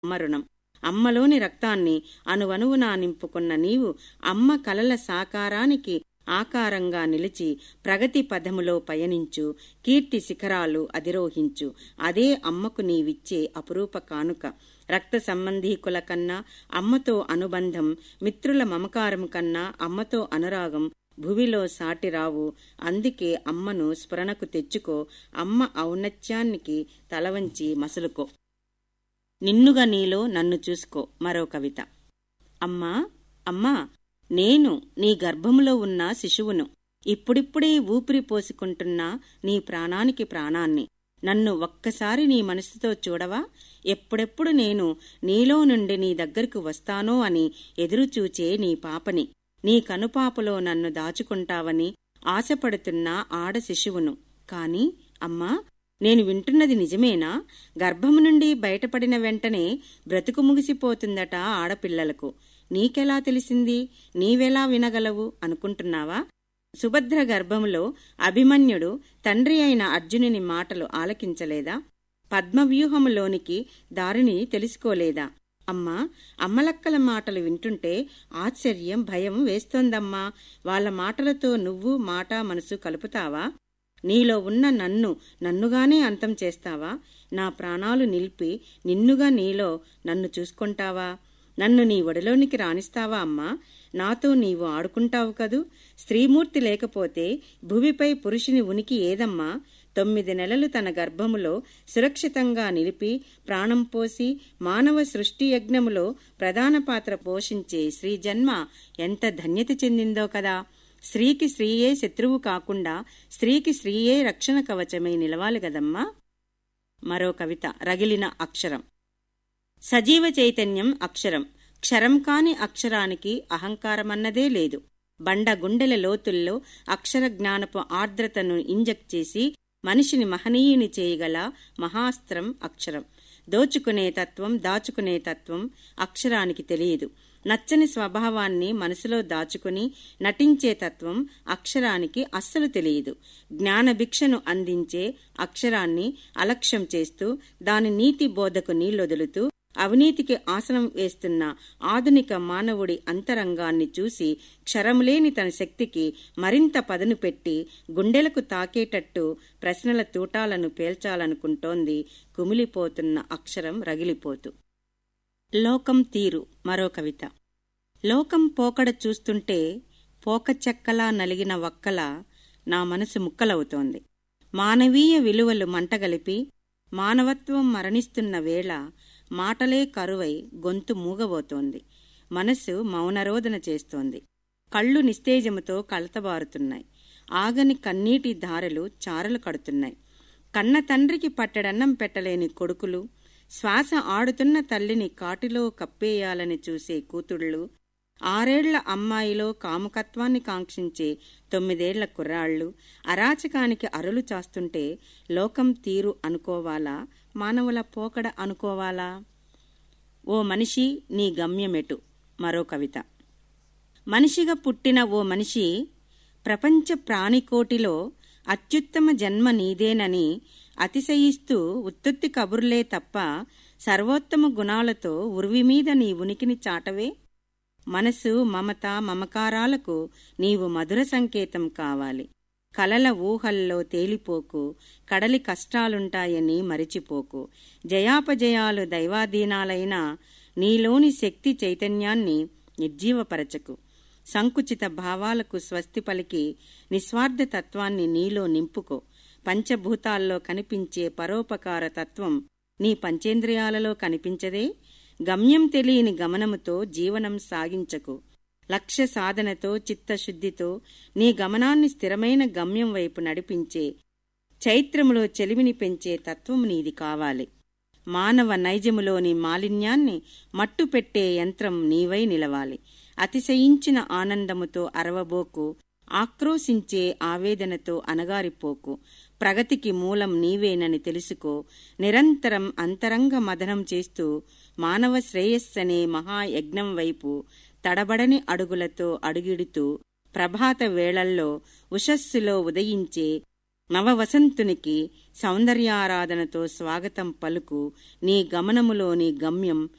అమ్మ రుణం అమ్మలోని రక్తాన్ని అణువణువునా నింపుకున్న నీవు అమ్మ కలల సాకారానికి ఆకారంగా నిలిచి ప్రగతి పదములో పయనించు కీర్తి శిఖరాలు అధిరోహించు అదే అమ్మకు నీవిచ్చే అపురూప కానుక రక్త సంబంధీకుల కన్నా అమ్మతో అనుబంధం మిత్రుల మమకారం కన్నా అమ్మతో అనురాగం భువిలో సాటిరావు అందుకే అమ్మను స్మరణకు తెచ్చుకో అమ్మ ఔన్నత్యానికి తలవంచి మసులుకో నిన్నుగా నీలో నన్ను చూసుకో మరో కవిత అమ్మా అమ్మా నేను నీ గర్భములో ఉన్న శిశువును ఇప్పుడిప్పుడే ఊపిరి పోసుకుంటున్నా నీ ప్రాణానికి ప్రాణాన్ని నన్ను ఒక్కసారి నీ మనసుతో చూడవా ఎప్పుడెప్పుడు నేను నీలో నుండి నీ దగ్గరకు వస్తానో అని ఎదురుచూచే నీ పాపని నీ కనుపాపలో నన్ను దాచుకుంటావని ఆశపడుతున్న ఆడ శిశువును కాని అమ్మా నేను వింటున్నది నిజమేనా గర్భము నుండి బయటపడిన వెంటనే బ్రతుకు ముగిసిపోతుందట ఆడపిల్లలకు నీకెలా తెలిసింది నీవెలా వినగలవు అనుకుంటున్నావా సుభద్ర గర్భములో అభిమన్యుడు తండ్రి అయిన అర్జునుని మాటలు ఆలకించలేదా పద్మవ్యూహములోనికి దారిని తెలుసుకోలేదా అమ్మా అమ్మలక్కల మాటలు వింటుంటే ఆశ్చర్యం భయం వేస్తోందమ్మా వాళ్ళ మాటలతో నువ్వు మాట మనసు కలుపుతావా నీలో ఉన్న నన్ను నన్నుగానే అంతం చేస్తావా నా ప్రాణాలు నిలిపి నిన్నుగా నీలో నన్ను చూసుకుంటావా నన్ను నీ ఒడిలోనికి రాణిస్తావా అమ్మా నాతో నీవు ఆడుకుంటావు కదూ స్త్రీమూర్తి లేకపోతే భూమిపై పురుషుని ఉనికి ఏదమ్మా తొమ్మిది నెలలు తన గర్భములో సురక్షితంగా నిలిపి ప్రాణం పోసి మానవ సృష్టి యజ్ఞములో ప్రధాన పాత్ర పోషించే శ్రీ జన్మ ఎంత ధన్యత చెందిందో కదా స్త్రీకి స్త్రీయే శత్రువు కాకుండా స్త్రీకి స్త్రీయే రక్షణ కవచమై నిలవాలి గదమ్మా మరో కవిత రగిలిన అక్షరం సజీవ చైతన్యం అక్షరం క్షరం కాని అక్షరానికి అహంకారమన్నదే లేదు బండ గుండెల లోతుల్లో అక్షర జ్ఞానపు ఆర్ద్రతను ఇంజెక్ట్ చేసి మనిషిని మహనీయుని చేయగల మహాస్త్రం అక్షరం దోచుకునే తత్వం దాచుకునే తత్వం అక్షరానికి తెలియదు నచ్చని స్వభావాన్ని మనసులో దాచుకుని నటించే తత్వం అక్షరానికి అస్సలు తెలియదు జ్ఞానభిక్షను అందించే అక్షరాన్ని అలక్ష్యం చేస్తూ దాని నీతి బోధకు నీళ్లొదులుతూ అవినీతికి ఆసనం వేస్తున్న ఆధునిక మానవుడి అంతరంగాన్ని చూసి క్షరములేని తన శక్తికి మరింత పదును పెట్టి గుండెలకు తాకేటట్టు ప్రశ్నల తూటాలను పేల్చాలనుకుంటోంది కుమిలిపోతున్న అక్షరం రగిలిపోతూ లోకం తీరు మరో కవిత లోకం పోకడ చూస్తుంటే పోకచెక్కలా నలిగిన వక్కల నా మనసు ముక్కలవుతోంది మానవీయ విలువలు మంటగలిపి మానవత్వం మరణిస్తున్న వేళ మాటలే కరువై గొంతు మూగబోతోంది మనసు మౌనరోధన చేస్తోంది కళ్ళు నిస్తేజముతో కలతబారుతున్నాయి ఆగని కన్నీటి ధారలు చారలు కడుతున్నాయి కన్న తండ్రికి పట్టెడన్నం పెట్టలేని కొడుకులు శ్వాస ఆడుతున్న తల్లిని కాటిలో కప్పేయాలని చూసే కూతుళ్ళు ఆరేళ్ల అమ్మాయిలో కాముకత్వాన్ని కాంక్షించే తొమ్మిదేళ్ల కుర్రాళ్ళు అరాచకానికి అరులు చాస్తుంటే లోకం తీరు అనుకోవాలా మానవుల పోకడ అనుకోవాలా ఓ మనిషి నీ గమ్యమెటు మరో కవిత మనిషిగా పుట్టిన ఓ మనిషి ప్రపంచ ప్రాణికోటిలో అత్యుత్తమ జన్మ నీదేనని అతిశయిస్తూ ఉత్తుత్తి కబుర్లే తప్ప సర్వోత్తమ గుణాలతో ఉరివి మీద నీ ఉనికిని చాటవే మనసు మమత మమకారాలకు నీవు మధుర సంకేతం కావాలి కలల ఊహల్లో తేలిపోకు కడలి కష్టాలుంటాయని మరిచిపోకు జయాపజయాలు దైవాధీనాలైన నీలోని శక్తి చైతన్యాన్ని నిర్జీవపరచకు సంకుచిత భావాలకు స్వస్తి పలికి నిస్వార్థ తత్వాన్ని నీలో నింపుకో పంచభూతాల్లో కనిపించే పరోపకార తత్వం నీ పంచేంద్రియాలలో కనిపించదే గమ్యం తెలియని గమనముతో జీవనం సాగించకు లక్ష్య సాధనతో చిత్తశుద్ధితో నీ గమనాన్ని స్థిరమైన గమ్యం వైపు నడిపించే చైత్రములో చెలిమిని పెంచే తత్వం నీది కావాలి మానవ నైజములోని మాలిన్యాన్ని మట్టుపెట్టే యంత్రం నీవై నిలవాలి అతిశయించిన ఆనందముతో అరవబోకు ఆక్రోశించే ఆవేదనతో అనగారిపోకు ప్రగతికి మూలం నీవేనని తెలుసుకో నిరంతరం అంతరంగ మదనం చేస్తూ మానవ శ్రేయస్సనే మహాయజ్ఞం వైపు తడబడని అడుగులతో అడుగిడుతూ ప్రభాత వేళల్లో ఉషస్సులో ఉదయించే నవవసంతునికి సౌందర్యారాధనతో స్వాగతం పలుకు నీ గమనములోని గమ్యం